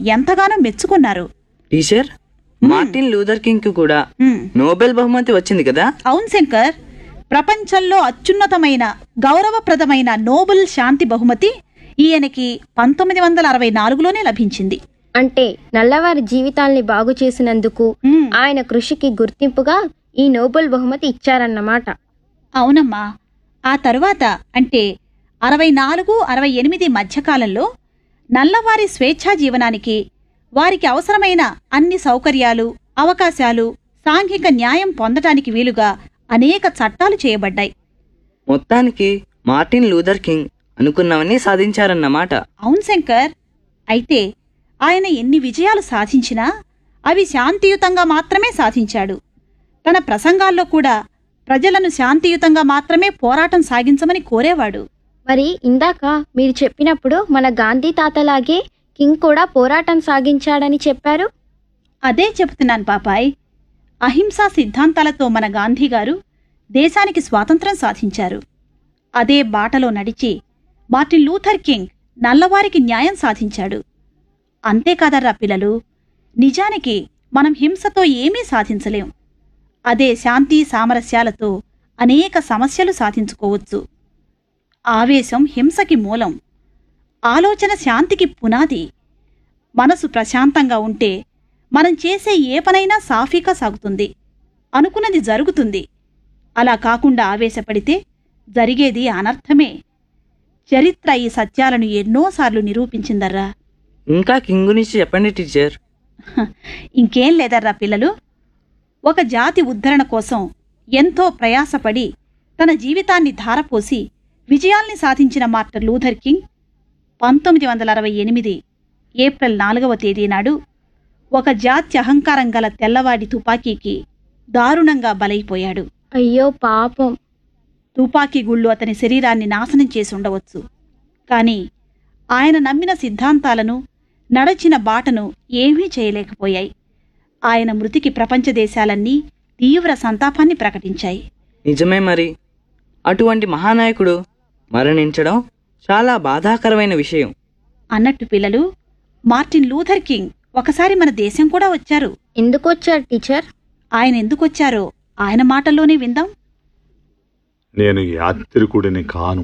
ఎంతగానో మెచ్చుకున్నారు teacher Martin Luther king కి కూడా హ్మ్. నోబెల్ బహుమతి వచ్చింది కదా అవును శంకర్ ప్రపంచంలో అత్యున్నతమైన గౌరవప్రదమైన నోబెల్ శాంతి బహుమతి ఈయనకి పంతొమ్మిది వందల అరవై నాలుగులోనే లభించింది అంటే నల్లవారి జీవితాల్ని బాగు చేసినందుకు హ్మ్. ఆయన కృషికి గుర్తింపుగా ఈ నోబెల్ బహుమతి ఇచ్చారన్నమాట అవునమ్మా ఆ తరువాత అంటే అరవై నాలుగు అరవై ఎనిమిది మధ్యకాలంలో నల్లవారి స్వేచ్ఛా జీవనానికి వారికి అవసరమైన అన్ని సౌకర్యాలు అవకాశాలు సాంఘిక న్యాయం పొందటానికి వీలుగా అనేక చట్టాలు చేయబడ్డాయి మొత్తానికి మార్టిన్ లూథర్ కింగ్ అనుకున్నవన్నీ సాధించారన్నమాట అవును శంకర్ అయితే ఆయన ఎన్ని విజయాలు సాధించినా అవి శాంతియుతంగా మాత్రమే సాధించాడు తన ప్రసంగాల్లో కూడా ప్రజలను శాంతియుతంగా మాత్రమే పోరాటం సాగించమని కోరేవాడు మరి ఇందాక మీరు చెప్పినప్పుడు మన గాంధీ తాతలాగే కింగ్ కూడా పోరాటం సాగించాడని చెప్పారు అదే చెబుతున్నాను పాపాయ్ అహింసా సిద్ధాంతాలతో మన గాంధీ గారు దేశానికి స్వాతంత్రం సాధించారు అదే బాటలో నడిచి మార్టిన్ లూథర్ కింగ్ నల్లవారికి న్యాయం సాధించాడు అంతేకాదర్రా పిల్లలు నిజానికి మనం హింసతో ఏమీ సాధించలేం అదే శాంతి సామరస్యాలతో అనేక సమస్యలు సాధించుకోవచ్చు ఆవేశం హింసకి మూలం ఆలోచన శాంతికి పునాది మనసు ప్రశాంతంగా ఉంటే మనం చేసే ఏ పనైనా సాఫీగా సాగుతుంది అనుకున్నది జరుగుతుంది అలా కాకుండా ఆవేశపడితే జరిగేది అనర్థమే చరిత్ర ఈ సత్యాలను ఎన్నోసార్లు నిరూపించిందర్రా ఇంకా కింగ్ గురించి చెప్పండి టీచర్ హ, ఇంకేం లేదర్రా పిల్లలు ఒక జాతి ఉద్ధరణ కోసం ఎంతో ప్రయాసపడి తన జీవితాన్ని ధారపోసి విజయాల్ని సాధించిన మార్టర్ లూథర్ కింగ్ పంతొమ్మిది వందల అరవై ఎనిమిది ఏప్రిల్ నాలుగవ తేదీ నాడు ఒక జాతి అహంకారం గల తెల్లవాడి తుపాకీకి దారుణంగా బలైపోయాడు అయ్యో పాపం తుపాకీ గుళ్ళు అతని శరీరాన్ని నాశనం చేసి ఉండవచ్చు కానీ ఆయన నమ్మిన సిద్ధాంతాలను నడచిన బాటను ఏమీ చేయలేకపోయాయి ఆయన మృతికి ప్రపంచ దేశాలన్నీ తీవ్ర సంతాపాన్ని ప్రకటించాయి నిజమే మరి అటువంటి మహానాయకుడు మరణించడం చాలా బాధాకరమైన విషయం అన్నట్టు పిల్లలు మార్టిన్ లూథర్ కింగ్ ఒకసారి మన దేశం కూడా వచ్చారు ఎందుకు వచ్చారు టీచర్ ఆయన ఎందుకొచ్చారో ఆయన మాటల్లోనే విందాం నేను యాత్రికుడిని కాను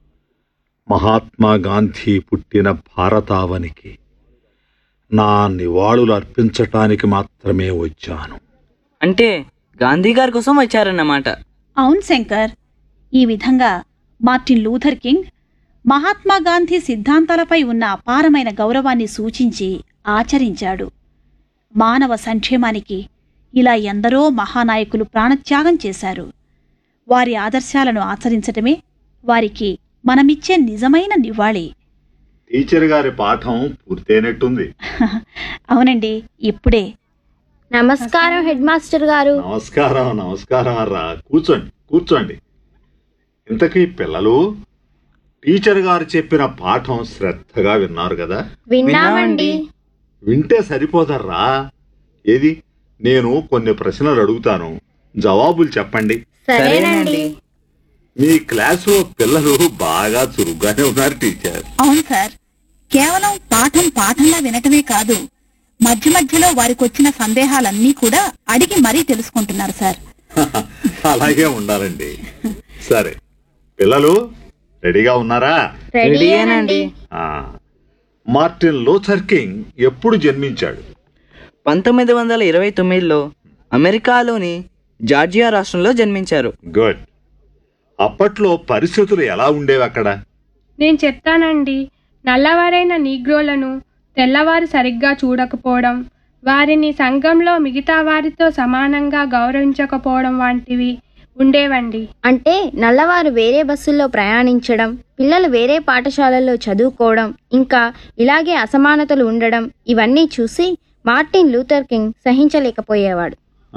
మహాత్మా గాంధీ పుట్టిన భారతావనికి నా నివాళులు అర్పించటానికి మాత్రమే వచ్చాను అంటే గాంధీ గారి కోసం వచ్చారన్నమాట అవును శంకర్ ఈ విధంగా Martin Luther King Mahatma Gandhi సిద్ధాంతాలపై ఉన్న అపారమైన గౌరవాన్ని సూచించి ఆచరించాడు మానవ సంక్షేమానికి ఇలా ఎందరో మహానాయకులు ప్రాణత్యాగం చేశారు వారి ఆదర్శాలను ఆచరించటమే వారికి మనమిచ్చే నిజమైన నివాళి టీచర్ గారి పాఠం పూర్తయినట్టుంది అవునండి ఇప్పుడే నమస్కారం హెడ్ మాస్టర్ గారు నమస్కారం నమస్కారం రా కూర్చోండి కూర్చోండి ఇంతకీ పిల్లలు టీచర్ గారు చెప్పిన పాఠం శ్రద్ధగా విన్నారు కదా విన్నామండి వింటే సరిపోదర్రా ఏది నేను కొన్ని ప్రశ్నలు అడుగుతాను జవాబులు చెప్పండి సరేనండి మీ క్లాసులో పిల్లలు బాగా చురుగ్గానే ఉన్నారు టీచర్ అవును సార్ కేవలం పాఠం పాఠంలా వినటమే కాదు మధ్య మధ్యలో వారికొచ్చిన సందేహాలన్నీ కూడా అడిగి మరీ తెలుసుకుంటున్నారు సార్ అలాగే ఉండాలండి సరే పిల్లలు రెడీగా ఉన్నారా రెడీయేనండి ఆ, మార్టిన్ లూథర్ కింగ్ ఎప్పుడు జన్మించాడు పంతొమ్మిది వందల ఇరవై తొమ్మిదిలో అమెరికాలోని జార్జియా రాష్ట్రంలో జన్మించారు గుడ్ అప్పట్లో పరిస్థితులు ఎలా ఉండేవి అక్కడ నేను చెప్తానండి నల్లవారైన నీగ్రోలను తెల్లవారు సరిగ్గా చూడకపోవడం వారిని సంఘంలో మిగతా వారితో సమానంగా గౌరవించకపోవడం వంటివి ఉండేవండి అంటే నల్లవారు వేరే బస్సుల్లో ప్రయాణించడం పిల్లలు వేరే పాఠశాలల్లో చదువుకోవడం ఇంకా ఇలాగే అసమానతలు ఉండడం ఇవన్నీ చూసి మార్టిన్ లూథర్ కింగ్ సహించలేకపోయేవాడు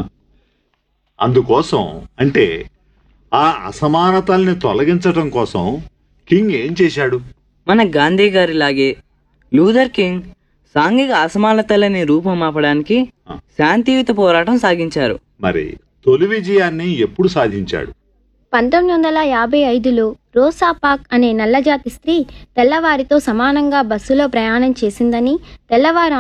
అందుకోసం అంటే ఆ అసమానతల్ని తొలగించటం కోసం కింగ్ ఏం చేశాడు మన గాంధీ గారిలాగే లూథర్ కింగ్ సాంఘిక అసమానతలని రూపుమాపడానికి శాంతియుత పోరాటం సాగించారు మరి తొలి విజయాన్ని ఎప్పుడు సాధించాడు పంతొమ్మిది వందల యాభై ఐదులో రోసా పాక్ అనే నల్లజాతి స్త్రీ తెల్లవారితో సమానంగా బస్సులో ప్రయాణం చేసిందని తెల్లవారు